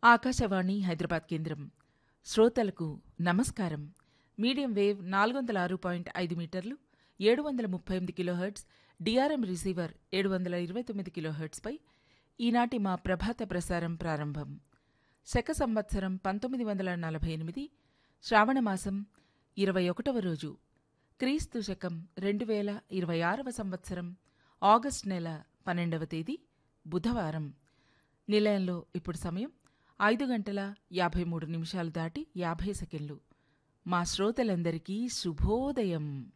ఆకాశవాణి హైదరాబాద్ కేంద్రం శ్రోతలకు నమస్కారం మీడియం వేవ్ నాలుగు వందల ఆరు పాయింట్ ఐదు మీటర్లు ఏడు వందల ముప్పై ఎనిమిది కిలోహెర్ట్జ్ డిఆర్ఎం రిసీవర్ ఏడు వందల ఇరవై తొమ్మిది కిలోహెర్ట్జ్పై ఈనాటి మా ప్రభాత ప్రసారం ప్రారంభం శక సంవత్సరం పంతొమ్మిది వందల నలభై ఎనిమిది శ్రావణమాసం ఇరవై ఒకటవ రోజు క్రీస్తు శకం రెండు వేల ఇరవై ఆరవ సంవత్సరం ఆగస్ట్ నెల పన్నెండవ తేదీ బుధవారం నిలయంలో ఇప్పుడు సమయం ఐదు గంటల యాభై మూడు నిమిషాలు దాటి యాభై సెకండ్లు మా శ్రోతలందరికీ శుభోదయం